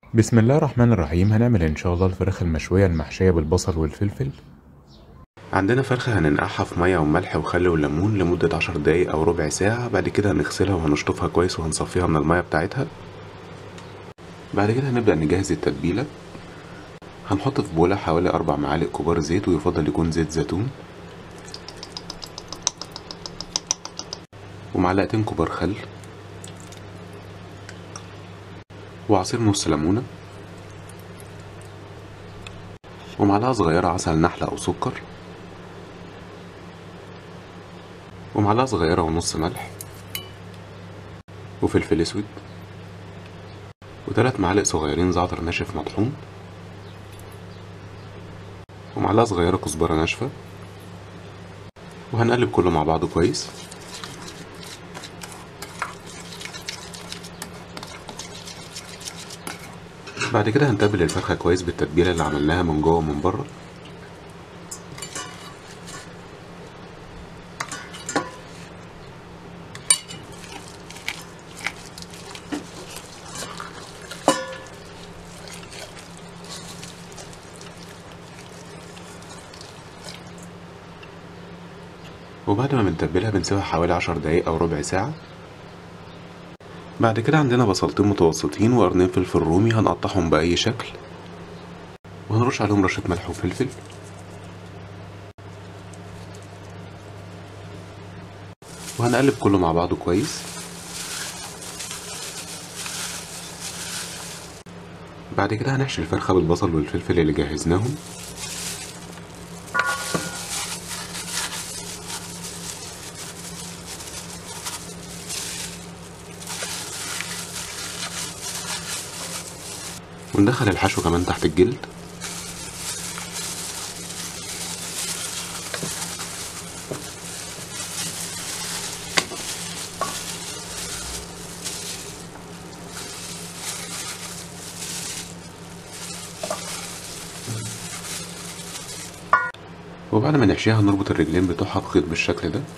بسم الله الرحمن الرحيم هنعمل ان شاء الله الفراخ المشوية المحشية بالبصل والفلفل عندنا فرخة هننقعها في مية وملح وخل وليمون لمدة عشر دقايق أو ربع ساعة بعد كده هنغسلها وهنشطفها كويس وهنصفيها من المية بتاعتها بعد كده هنبدأ نجهز التتبيلة هنحط في بولة حوالي أربع معالق كبار زيت ويفضل يكون زيت زيتون ومعلقتين كبار خل وعصير نص ليمونة ومعلقة صغيرة عسل نحلة أو سكر ومعلقة صغيرة ونص ملح وفلفل أسود وتلات معالق صغيرين زعتر ناشف مطحون ومعلقة صغيرة كزبرة ناشفة وهنقلب كله مع بعضه كويس بعد كده هنتبل الفرخة كويس بالتتبيلة اللي عملناها من جوه ومن بره وبعد ما بنتبلها بنسيبها حوالي عشر دقايق أو ربع ساعة بعد كده عندنا بصلتين متوسطين وقرنين فلفل رومي هنقطعهم بأي شكل وهنرش عليهم رشة ملح وفلفل وهنقلب كله مع بعضه كويس بعد كده هنحشي الفرخة بالبصل والفلفل اللي جهزناهم وندخل الحشو كمان تحت الجلد وبعد ما نحشيها هنربط الرجلين بتوعها بخيط بالشكل ده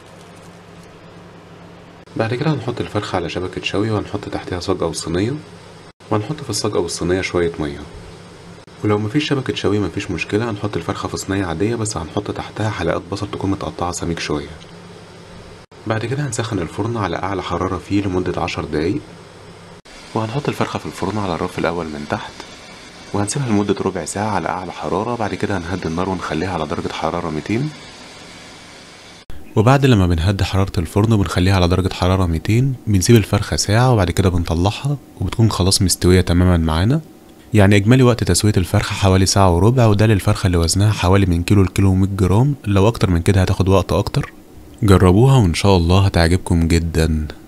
بعد كده هنحط الفرخة على شبكة شوي وهنحط تحتها صاج أو صينية وهنحط في الصاج أو الصينية شوية مية ولو مفيش شبكة شوي مفيش مشكلة هنحط الفرخة في صينية عادية بس هنحط تحتها حلقات بصل تكون متقطعة سميك شوية بعد كده هنسخن الفرن على أعلى حرارة فيه لمدة عشر دقايق وهنحط الفرخة في الفرن على الرف الأول من تحت وهنسيبها لمدة ربع ساعة على أعلى حرارة بعد كده هنهدي النار ونخليها على درجة حرارة 200 وبعد لما بنهدي حرارة الفرن وبنخليها على درجة حرارة 200 بنسيب الفرخة ساعة وبعد كده بنطلعها وبتكون خلاص مستوية تماما معانا يعني إجمالي وقت تسوية الفرخة حوالي ساعة وربع وده للفرخة اللي وزنها حوالي من كيلو لكيلو ومية جرام لو أكتر من كده هتاخد وقت أكتر جربوها وإن شاء الله هتعجبكم جدا